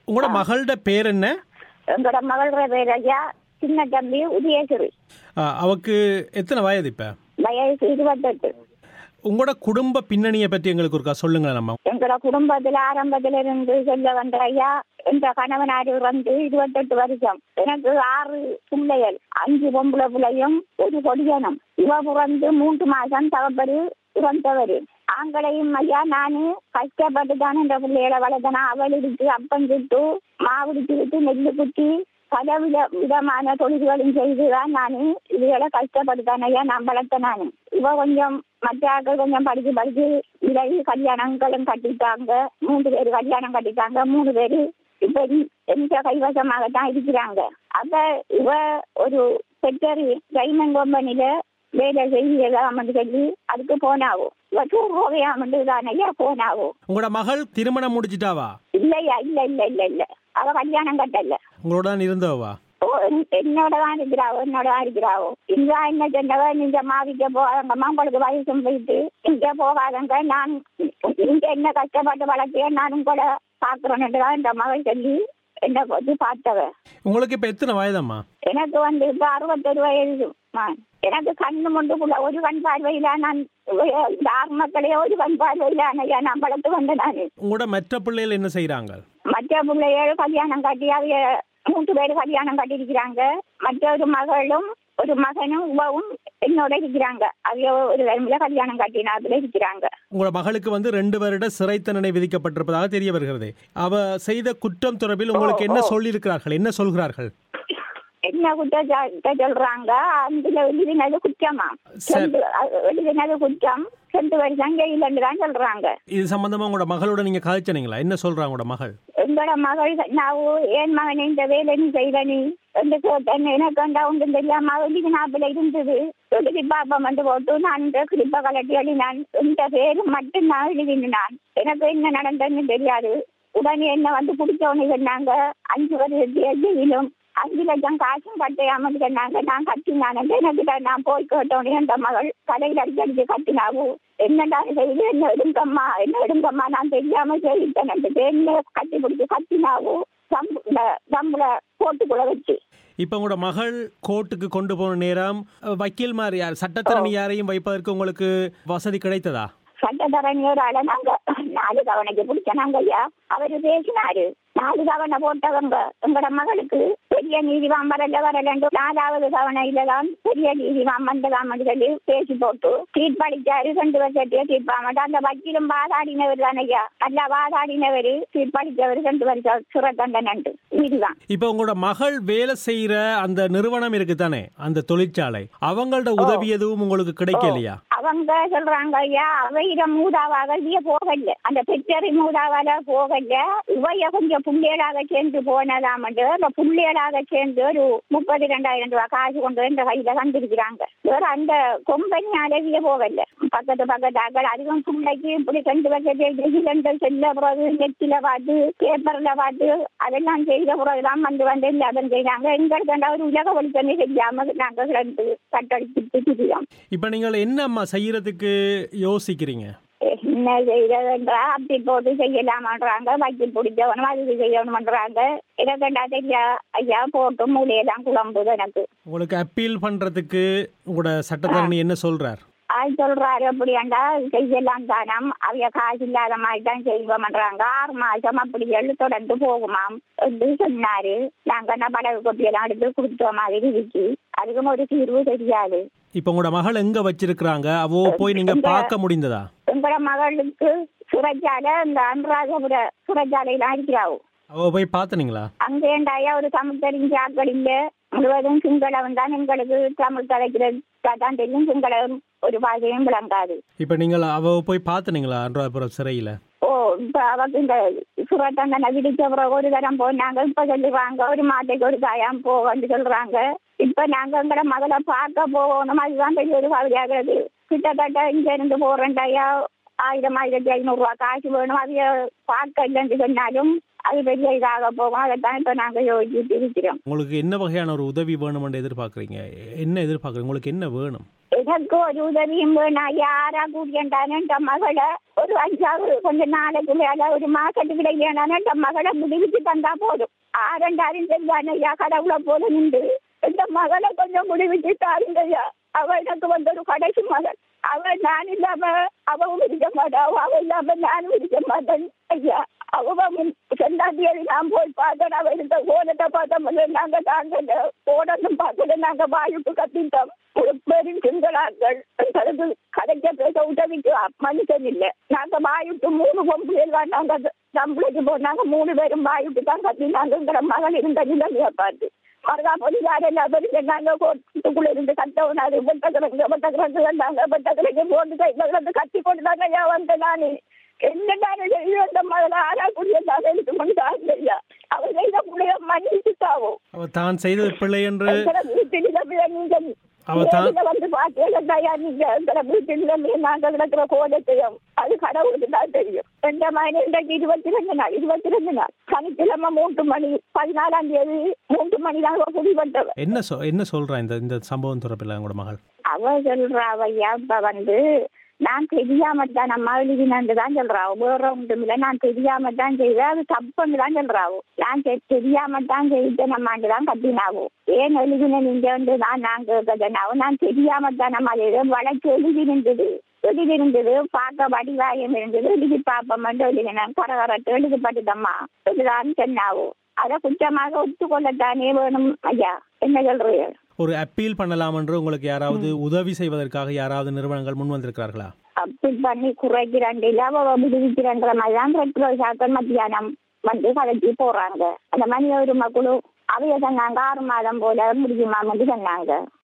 உங்களோட மகளோட பேர் என்ன எங்களோட மகளோட பேர் ஐயா சின்ன தம்பி உதயகிரி ஆ, அவக்கு எத்தனை வயது இப்ப வயசு இருபத்தெட்டு உங்களோட குடும்ப பின்னணியை பற்றி எங்களுக்கு ஒருக்கா சொல்லுங்களேன் நம்ம எங்களோட குடும்பத்துல ஆரம்பத்துல இருந்து சொல்ல வந்த ஐயா என்ற கணவனார் இறந்து இருபத்தெட்டு வருஷம் எனக்கு ஆறு பிள்ளைகள் அஞ்சு பொம்பளை பிள்ளையும் ஒரு கொடியனும் இவ பிறந்து மூன்று மாசம் தகப்பரு இறந்தவர் ஆங்களையும் ஐயா நானு கஷ்டப்பட்டு தான் இந்த பிள்ளைகளை வளர்த்தனா அவளுக்கு அப்பம் சுட்டு மாவுடிச்சு விட்டு நெல்லு குத்தி பல வித விதமான தொழில்களும் செய்துதான் நானு இதுகளை கஷ்டப்பட்டுதான் ஐயா நான் வளர்த்த நானு இவ கொஞ்சம் மற்ற ஆட்கள் கொஞ்சம் படிச்சு படிச்சு விலகி கல்யாணங்களும் கட்டிட்டாங்க மூன்று பேர் கல்யாணம் கட்டிட்டாங்க மூணு பேரு இப்ப எந்த கைவசமாகத்தான் இருக்கிறாங்க அப்ப இவ ஒரு செக்டரி டைமண்ட் கம்பெனில வேலை செய்யலாம்னு சொல்லி அதுக்கு போனாவோ இவ டூர் போவையாமட்டு தான் ஐயா போனாவோ உங்களோட மகள் திருமணம் முடிச்சிட்டாவா இல்லையா இல்ல இல்ல இல்ல இல்ல அவ கல்யாணம் கட்டல உங்களோட தான் இருந்தவா ஓ என்- என்னோட தான் இருக்கிறாவோ என்னோட தான் இருக்கிறாவோ இங்க என்ன சொன்னவ நீங்க மாவிக்க போகாதங்கம்மா உங்களுக்கு வயசும் போயிட்டு இங்க போகாதங்க நான் இங்க என்ன கஷ்டப்பட்டு வளர்த்தேன் நானும் கூட பாக்குறேன்னு தான் இந்த மகள் சொல்லி என்ன பத்தி பார்த்தவ உங்களுக்கு இப்ப எத்தனை வயதம்மா எனக்கு வந்து இப்ப அறுபத்தொரு வயசு எனக்கு கண்ணு முண்டுக்குள்ள ஒரு கண் பார்வையில நான் இந்த ஆறு மக்களே ஒரு கண் பார்வையில ஐயா நான் வளர்த்து வந்தேன் நானு உங்களோட மற்ற பிள்ளைகள் என்ன செய்றாங்க மற்ற பிள்ளைகள் கல்யாணம் கட்டி அவைய மூன்று பேர் கல்யாணம் கட்டியிருக்கிறாங்க மற்றொரு மகளும் ஒரு மகனும் உவவும் என்னோட இருக்கிறாங்க அவைய ஒரு டைம்ல கல்யாணம் கட்டினாப்புல இருக்கிறாங்க உங்களோட மகளுக்கு வந்து ரெண்டு வருட சிறை தண்டனை விதிக்கப்பட்டிருப்பதாக தெரிய வருகிறது அவ செய்த குற்றம் தொடர்பில் உங்களுக்கு என்ன சொல்லியிருக்கிறார்கள் என்ன சொல்கிறார்கள் என்ன குற்றச்சாட்ட சொல்றாங்க அதுல எழுதினது குற்றமா சரி. ரெண்டு, அஹ், எழுதினது குற்றம் ரெண்டு வருஷம் ஜெயிலன்னு தான் சொல்றாங்க இது சம்பந்தமா உங்களோட மகளோட நீங்க கதைச்சனீங்களா என்ன சொல்றாங்க உங்களோட மகள் எங்களோட மகள் நான் ஏன் மகன் இந்த வேலை நீ செய்த நீ என்று கேட்டேன் எனக்கு அந்த ஒன்றும் தெரியாம வெளிக்கு நாப்பில் இருந்தது எழுதி பாப்பம் வந்து போட்டு நான் இந்த கிளிப்ப கலட்டி எழுதி நான் இந்த பேரு மட்டும் நான் எழுதினான் எனக்கு என்ன நடந்ததுன்னு தெரியாது உடனே என்ன வந்து பிடிச்சவனு சொன்னாங்க அஞ்சு வருஷம் ஜெயிலும் அஞ்சு லட்சம் காசும் கட்டையாமன்னு சொன்னாங்க நான் கட்டினான் எனக்கு நான் போய் கேட்டோன்னே அந்த மகள் கடையில் அடிச்சு அடிச்சு கட்டினாவு என்னடா செய்து என்ன எடுங்கம்மா என்ன எடுங்கம்மா நான் தெரியாம செய்யிட்டேன் என்ன கட்டி பிடிச்சு கட்டினாவு தம்புல போட்டுக்குள்ள வச்சு இப்ப உங்களோட மகள் கோர்ட்டுக்கு கொண்டு போன நேரம் அஹ், வக்கீல்மார் யார் சட்டத்தரணி யாரையும் வைப்பதற்கு உங்களுக்கு வசதி கிடைத்ததா சட்டத்தரணியோரால நாங்க நாலு தவணைக்கு பிடிச்சனாங்க ஐயா அவரு பேசினாரு நாலு தவணை போட்டவங்க எங்கட மகளுக்கு பெரிய நீதிவான் வரல வரலண்டு நாலாவது தவணையில தான் பெரிய நீதிவான் வந்ததாம் சொல்லி பேசி போட்டு தீர்ப்பளிச்சாரு ரெண்டு வருஷத்தையே தீர்ப்பாமட்டு அந்த வக்கீலும் வாதாடினவர் தானே ஐயா நல்லா வாதாடினவர் தீர்ப்பளிச்சவர் ரெண்டு வருஷம் சிறை தண்டனை இதுதான் இப்ப உங்களோட மகள் வேலை செய்யற அந்த நிறுவனம் இருக்கு தானே அந்த தொழிற்சாலை அவங்களோட உதவி எதுவும் உங்களுக்கு கிடைக்கலையா அவங்க சொல்றாங்க ஐயா அவையிட மூதாவாக இவைய போகல அந்த பெற்றரி மூதாவால போகல இவைய கொஞ்சம் புள்ளியலாக சேர்ந்து போனதாமண்டு அந்த புள்ளியலாக சேர்ந்து ஒரு முப்பது ரெண்டாயிரம் ரூபாய் காசு கொண்டு வந்து இந்த கையில கண்டிருக்கிறாங்க வேற அந்த கொம்பனி அழகிய போகல பக்கத்து பக்கத்து அக்கள் அதிகம் பிள்ளைக்கு இப்படி ரெண்டு வருஷத்தை செல்ல பிறகு நெத்தில பார்த்து பேப்பர்ல பார்த்து அதெல்லாம் செய்த பிறகுதான் வந்து வந்து எல்லாரும் செய்றாங்க எங்களுக்கு அந்த ஒரு உலக ஒளித்தண்ணி செய்யாம நாங்க ரெண்டு கட்டடிச்சு திரியோம் இப்ப நீங்கள் என்னம்மா செய்யறதுக்கு யோசிக்கிறீங்க என்ன செய்யறதுன்றா அப்படி போட்டு செய்யலாமான்றாங்க வக்கீல் பிடிச்சவனும் அது செய்யணும்ன்றாங்க எனக்குண்டா தெரியா ஐயா போட்டு மூலையெல்லாம் குழம்புது எனக்கு உங்களுக்கு அப்பீல் பண்றதுக்கு உங்களோட சட்டத்தரணி என்ன சொல்றார் அது சொல்றாரு அப்படியாண்டா செய்யலாம் தானம் அவைய காசு இல்லாத மாதிரி தான் செய்வோம்ன்றாங்க ஆறு மாசம் அப்படி எழு தொடர்ந்து போகுமாம் என்று சொன்னாரு நாங்க என்ன படகு கொப்பியெல்லாம் எடுத்து கொடுத்த மாதிரி இருக்கு அதுக்கும் ஒரு தீர்வு தெரியாது இப்ப உங்களோட மகள் எங்க வச்சிருக்கிறாங்க அவோ போய் நீங்க எங்க- பார்க்க முடிந்ததா எங்களோட மகளுக்கு சுரஜால இந்த அனுராதபுர சுரஜாலையெல்லாம் இருக்கிறாவும் அவ போய் பார்த்தனீங்களா அங்கேண்டாயா ஒரு தமிழ் தெரிஞ்ச ஆட்கள் இல்ல முழுவதும் சிங்களம் தான் எங்களுக்கு தமிழ் கலைக்கிறது தான் தெரியும் சிங்களம் ஒரு பாஷையும் விளங்காது இப்ப நீங்கள் அவ போய் பார்த்தனீங்களா அனுராதபுரம் சிறையில ஓ இப்ப அவக்கு இந்த சுரத்தண்டனை விதிச்ச பிறகு ஒரு தரம் போனாங்க இப்ப சொல்லுவாங்க ஒரு மாட்டைக்கு ஒரு காயம் போகன்னு சொல்றாங்க இப்ப நாங்க எங்கட மகளை பார்க்க போகணும் அதுதான் பெரிய ஒரு கவலையாகிறது கிட்டத்தட்ட இங்க இருந்து போறேன்டாயா ஆயிரம் ஆயிரத்தி ஐநூறு ரூபாய் காசு வேணும் அதைய பார்க்க இல்லைன்னு சொன்னாலும் அது பெரிய இதாக போகும் அதைத்தான் இப்ப நாங்க யோசிச்சுட்டு இருக்கிறோம் உங்களுக்கு என்ன வகையான ஒரு உதவி வேணும்னு எதிர்பார்க்குறீங்க என்ன எதிர்பார்க்குறீங்க உங்களுக்கு என்ன வேணும் எனக்கு ஒரு உதவியும் வேணாம் யாரா கூட்டியண்டானு என் மகளை ஒரு அஞ்சாவது கொஞ்ச நாளைக்கு மேல ஒரு மாசத்துக்கு கிடையானு என் மகளை முடிவிச்சு தந்தா போதும் ஆரண்டாரும் செல்வான் ஐயா கடவுளை போல நின்று இந்த மகளை கொஞ்சம் முடிவிச்சு தாருங்க ஐயா அவ எனக்கு வந்து ஒரு கடைசி மகள் அவ நான் இல்லாம அவவும் இருக்க மாட்டா அவ இல்லாம நானும் இருக்க மாட்டேன் ஐயா அவன் ரெண்டாம் தேதி நான் போய் பார்த்தேன் அவ இருந்த கோலத்தை பார்த்தோம் நாங்க தாங்க கோடனும் பார்க்கல நாங்க வாயுக்கு கத்திட்டோம் ஒரு பெரும் சிங்களாக்கள் எங்களுக்கு கதைக்க பேச உதவிக்கு மனுஷன் இல்லை நாங்க வாயுக்கு மூணு பொம்புலாம் நாங்க நம்மளுக்கு போனாங்க மூணு பேரும் வாயுக்கு தான் கத்தினாங்கிற மகன் இருந்த நிலைமையை பார்த்து மறுகா பொலிசாரெல்லாம் பெரிய நாங்க கோட்டுக்குள்ள இருந்து கத்தவனாரு வெட்டக்கிழங்கு வெட்டக்கிழங்கு வந்தாங்க வெட்டக்கிழங்கு போட்டு கையில வந்து கத்தி போட்டுதாங்க ஐயா வந்தேன் நானு என்னடான அந்த மகளை ஆறாக்கூடிய எனக்கு கொண்டு ஐயா அவர் செய்த பிள்ளைய மன்னிச்சுட்டாவோ அவ தான் செய்தது பிள்ளை என்று வீட்டில் நீங்க அவ தான் நேர்ல வந்து பார்த்தேன் நீங்க எங்களை வீட்டில் நாங்க கிடக்கிற கோலத்தையும் அது கடவுளுக்கு தான் தெரியும் ரெண்டு மணி இன்றைக்கு இருபத்தி ரெண்டு நாள் இருபத்தி ரெண்டு நாள் சனிக்கிழமை மூன்று மணி பதினாலாம் தேதி மூன்று மணி தான் குடிபட்டவ என்ன சொ என்ன சொல்றா இந்த இந்த சம்பவம் தொடர்பில் உங்களோட மகள் அவ சொல்றா ஐயா இப்ப வந்து நான் தெரியாம தான் நம்ம எழுதினு தான் சொல்றாவோ வேற ஒன்றும் இல்லை நான் தெரியாம தான் செய்வேன் அது தப்புன்னு தான் சொல்றாவோ நான் தெ- தெரியாம தான் செய்தேன் நம்மாண்டு தான் கத்தினாவோ ஏன் எழுதின நீங்க வந்து நான் நான் கேட்கறதுனாவோ நான் தெரியாம தான் நம்ம அதை வழக்கு எழுதி இருந்தது எழுதி இருந்தது பார்க்க வடிவாயம் இருந்தது எழுதி பார்ப்போம் எழுதினேன் கரகரட்டு எழுதப்பட்டுதம்மா இதுதான் சொன்னாவோ அதை குற்றமாக ஒத்துக்கொள்ளத்தானே வேணும் ஐயா என்ன சொல்றீங்க ஒரு அப்பீல் பண்ணலாம் என்று உங்களுக்கு யாராவது உதவி செய்வதற்காக யாராவது நிறுவனங்கள் முன் வந்திருக்கிறார்களா அப்படி பண்ணி குறைக்கிறாண்டு இல்லாம விடுவிக்கிறன்ற மாதிரி தான் பெட்ரோல் சாத்தம் மத்தியானம் வந்து கலைச்சி போறாங்க அந்த மனித உரிமை குழு அவைய சொன்னாங்க ஆறு மாதம் போல முடியுமா வந்து சொன்னாங்க